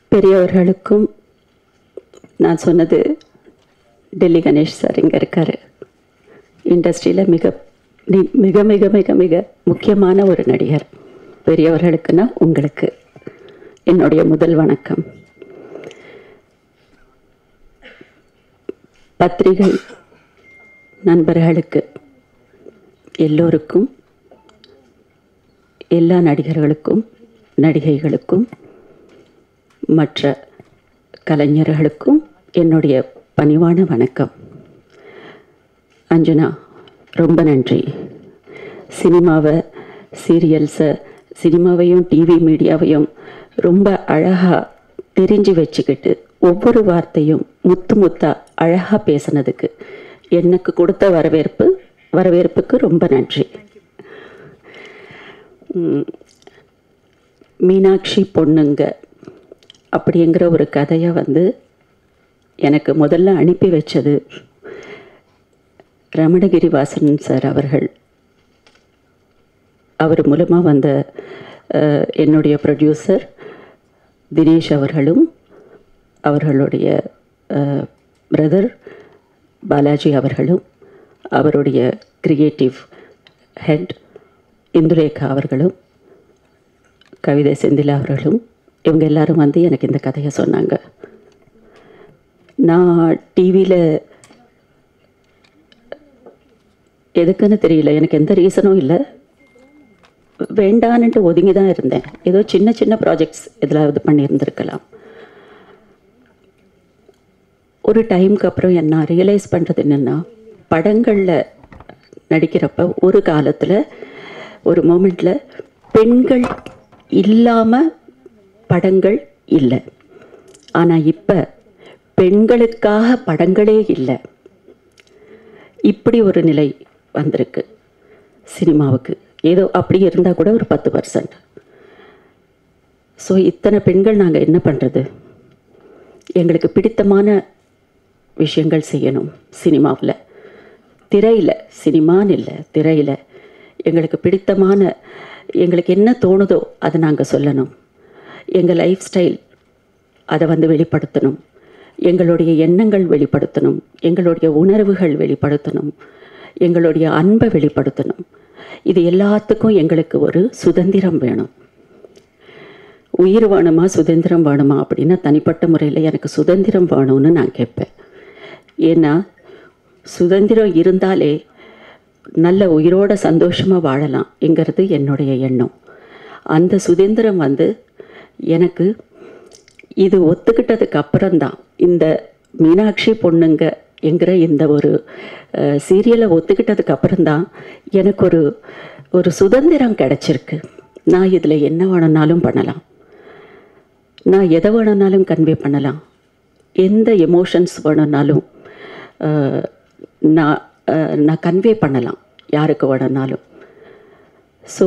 பெரியவர்களுக்கும் நான் சொன்னது டெல்லி கணேஷ் சார் இங்கே இருக்கார் இண்டஸ்ட்ரியில் மிக நி- மிக மிக மிக மிக முக்கியமான ஒரு நடிகர் பெரியவர்களுக்குன்னா உங்களுக்கு என்னுடைய முதல் வணக்கம் பத்திரிகை நண்பர்களுக்கு எல்லோருக்கும் எல்லா நடிகர்களுக்கும் நடிகைகளுக்கும் மற்ற கலைஞர்களுக்கும் என்னுடைய பணிவான வணக்கம் அஞ்சனா ரொம்ப நன்றி சினிமாவை சீரியல்ஸை சினிமாவையும் டிவி மீடியாவையும் ரொம்ப அழகாக தெரிஞ்சு வச்சுக்கிட்டு ஒவ்வொரு வார்த்தையும் முத்து முத்தா அழகாக பேசுனதுக்கு எனக்கு கொடுத்த வரவேற்பு வரவேற்புக்கு ரொம்ப நன்றி ம், மீனாட்சி பொண்ணுங்க அப்படிங்கிற ஒரு கதையை வந்து எனக்கு முதல்ல அனுப்பி வச்சது ரமணகிரி வாசன் சார் அவர்கள் அவர் மூலமாக வந்த அஹ், என்னுடைய ப்ரொடியூசர் தினேஷ் அவர்களும் அவர்களுடைய பிரதர் பாலாஜி அவர்களும் அவருடைய கிரியேட்டிவ் ஹெட் இந்துரேகா அவர்களும் கவிதை செந்திலா அவர்களும் இவங்க எல்லாரும் வந்து எனக்கு இந்த கதையை சொன்னாங்க நான் டிவியில் எதுக்குன்னு தெரியல எனக்கு எந்த ரீசனும் இல்லை வேண்டான்னுட்டு ஒதுங்கி தான் இருந்தேன் ஏதோ சின்ன சின்ன ப்ராஜெக்ட்ஸ் எதிலாவது பண்ணியிருந்திருக்கலாம் ஒரு டைம்க்கு அப்புறம் என்ன ரியலைஸ் பண்ணுறது என்னென்னா படங்களில் நடிக்கிறப்ப ஒரு காலத்தில் ஒரு மூமெண்ட்டில் பெண்கள் இல்லாமல் படங்கள் இல்லை ஆனால் இப்போ பெண்களுக்காக படங்களே இல்லை இப்படி ஒரு நிலை வந்திருக்கு சினிமாவுக்கு ஏதோ அப்படி இருந்தால் கூட ஒரு பத்து பர்சன்ட் ஸோ இத்தனை பெண்கள் நாங்கள் என்ன பண்ணுறது எங்களுக்கு பிடித்தமான விஷயங்கள் செய்யணும் சினிமாவில் திரையில் சினிமான்னு இல்லை திரையில் எங்களுக்கு பிடித்தமான எங்களுக்கு என்ன தோணுதோ அதை நாங்கள் சொல்லணும் எங்கள் லைஃப் ஸ்டைல் அதை வந்து வெளிப்படுத்தணும் எங்களுடைய எண்ணங்கள் வெளிப்படுத்தணும் எங்களுடைய உணர்வுகள் வெளிப்படுத்தணும் எங்களுடைய அன்பை வெளிப்படுத்தணும் இது எல்லாத்துக்கும் எங்களுக்கு ஒரு சுதந்திரம் வேணும் உயிர் வேணுமா சுதந்திரம் வேணுமா அப்படின்னா தனிப்பட்ட முறையில் எனக்கு சுதந்திரம் வேணும்னு நான் கேட்பேன் ஏன்னா சுதந்திரம் இருந்தாலே நல்ல உயிரோட சந்தோஷமாக வாழலாம் என்கிறது என்னுடைய எண்ணம் அந்த சுதந்திரம் வந்து எனக்கு இது ஒத்துக்கிட்டதுக்கு அப்புறம்தான் இந்த மீனாட்சி பொண்ணுங்க என்கிற இந்த ஒரு சீரியலை ஒத்துக்கிட்டதுக்கு அப்புறம்தான் எனக்கு ஒரு ஒரு சுதந்திரம் கிடைச்சிருக்கு நான் இதில் என்ன வேணும்னாலும் பண்ணலாம் நான் எதை வேணும்னாலும் கன்வே பண்ணலாம் எந்த எமோஷன்ஸ் வேணும்னாலும் அஹ், நான் அஹ், நான் கன்வே பண்ணலாம் யாருக்கு வேணும்னாலும் ஸோ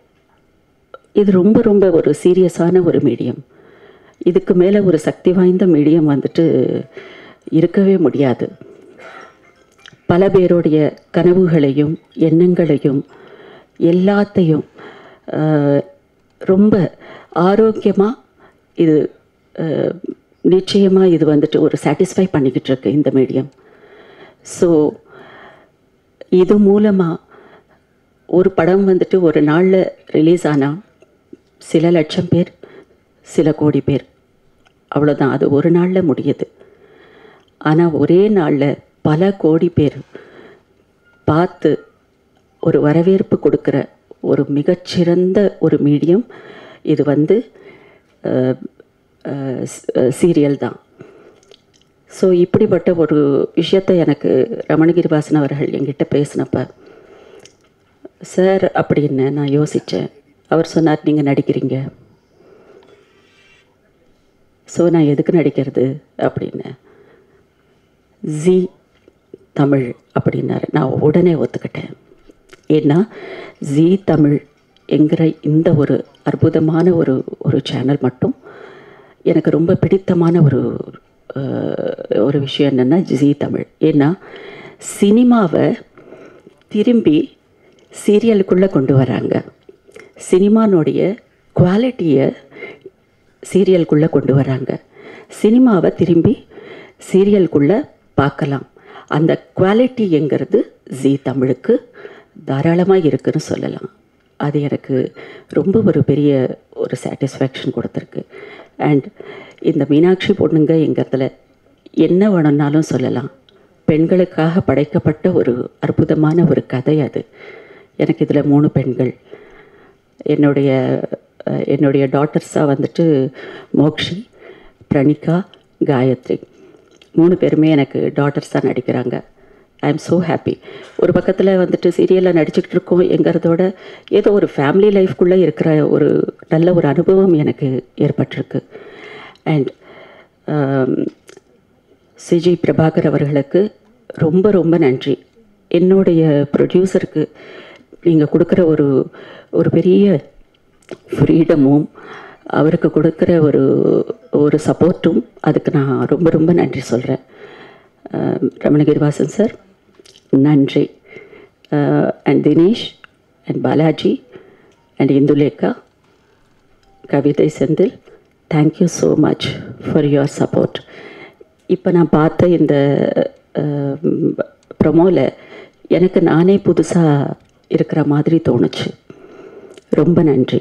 இது ரொம்ப ரொம்ப ஒரு சீரியஸான ஒரு மீடியம் இதுக்கு மேலே ஒரு சக்தி வாய்ந்த மீடியம் வந்துட்டு இருக்கவே முடியாது பல பேருடைய கனவுகளையும் எண்ணங்களையும் எல்லாத்தையும் ஆஹ், ரொம்ப ஆரோக்கியமாக இது நிச்சயமாக இது வந்துட்டு ஒரு சாட்டிஸ்ஃபை பண்ணிக்கிட்டு இருக்கு இந்த மீடியம் ஸோ இது மூலமாக ஒரு படம் வந்துட்டு ஒரு நாளில் ரிலீஸ் ஆனால் சில லட்சம் பேர் சில கோடி பேர் அவ்வளோதான் அது ஒரு நாளில் முடியுது ஆனால் ஒரே நாளில் பல கோடி பேர் பார்த்து ஒரு வரவேற்பு கொடுக்குற ஒரு மிகச்சிறந்த ஒரு மீடியம் இது வந்து சீரியல் தான் ஸோ இப்படிப்பட்ட ஒரு விஷயத்தை எனக்கு ரமணகிரிவாசன் அவர்கள் என்கிட்ட பேசினப்ப சார் அப்படின்னு நான் யோசித்தேன் அவர் சொன்னார் நீங்கள் நடிக்கிறீங்க ஸோ நான் எதுக்கு நடிக்கிறது அப்படின்னு ஜி தமிழ் அப்படின்னாரு நான் உடனே ஒத்துக்கிட்டேன் ஏன்னா ஜி தமிழ் என்கிற இந்த ஒரு அற்புதமான ஒரு ஒரு சேனல் மட்டும் எனக்கு ரொம்ப பிடித்தமான ஒரு அஹ், ஒரு விஷயம் என்னென்னா ஜி தமிழ் ஏன்னா சினிமாவை திரும்பி சீரியலுக்குள்ளே கொண்டு வராங்க சினிமானுடைய குவாலிட்டியை சீரியலுக்குள்ளே கொண்டு வராங்க சினிமாவை திரும்பி சீரியலுக்குள்ளே பார்க்கலாம் அந்த குவாலிட்டிங்கிறது ஜி தமிழுக்கு தாராளமாக இருக்குன்னு சொல்லலாம் அது எனக்கு ரொம்ப ஒரு பெரிய ஒரு சாட்டிஸ்ஃபேக்ஷன் கொடுத்துருக்கு அண்ட் இந்த மீனாட்சி பொண்ணுங்கங்கிறதுல என்ன வேணும்னாலும் சொல்லலாம் பெண்களுக்காக படைக்கப்பட்ட ஒரு அற்புதமான ஒரு கதை அது எனக்கு இதில் மூணு பெண்கள் என்னுடைய அஹ், என்னுடைய டாட்டர்ஸாக வந்துட்டு மோக்ஷி பிரணிகா காயத்ரி மூணு பேருமே எனக்கு டாட்டர்ஸாக நடிக்கிறாங்க ஐ எம் ஸோ ஹாப்பி ஒரு பக்கத்தில் வந்துட்டு சீரியலில் நடிச்சுக்கிட்டு இருக்கோம் என்கிறதோட ஏதோ ஒரு ஃபேமிலி லைஃப்குள்ளே இருக்கிற ஒரு நல்ல ஒரு அனுபவம் எனக்கு ஏற்பட்டிருக்கு அண்ட் சிஜி பிரபாகர் அவர்களுக்கு ரொம்ப ரொம்ப நன்றி என்னுடைய ப்ரொடியூசருக்கு நீங்கள் கொடுக்குற ஒரு ஒரு பெரிய ஃப்ரீடமும் அவருக்கு கொடுக்குற ஒரு ஒரு சப்போர்ட்டும் அதுக்கு நான் ரொம்ப ரொம்ப நன்றி சொல்கிறேன் ரமணகிரிவாசன் சார் நன்றி and Dinesh and Balaji and Indulekha கவிதை Senthil thank you so much for your support இப்போ நான் பார்த்த இந்த ப்ரொமோவில் எனக்கு நானே புதுசாக இருக்கிற மாதிரி தோணுச்சு ரொம்ப நன்றி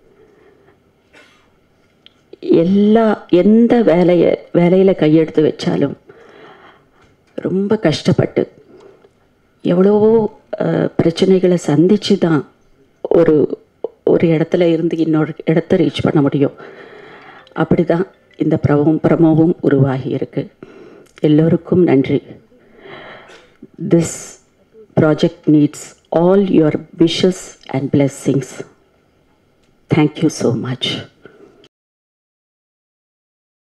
எல்லா எந்த வேலையை வேலையில் கையெடுத்து வச்சாலும் ரொம்ப கஷ்டப்பட்டு எவ்வளவோ அஹ், பிரச்சனைகளை சந்திச்சு தான் ஒரு ஒரு இடத்துல இருந்து இன்னொரு இடத்த ரீச் பண்ண முடியும் அப்படி தான் இந்த பிரமம் பிரமோவும் உருவாகி இருக்கு எல்லோருக்கும் நன்றி this project needs all your wishes and blessings thank you so much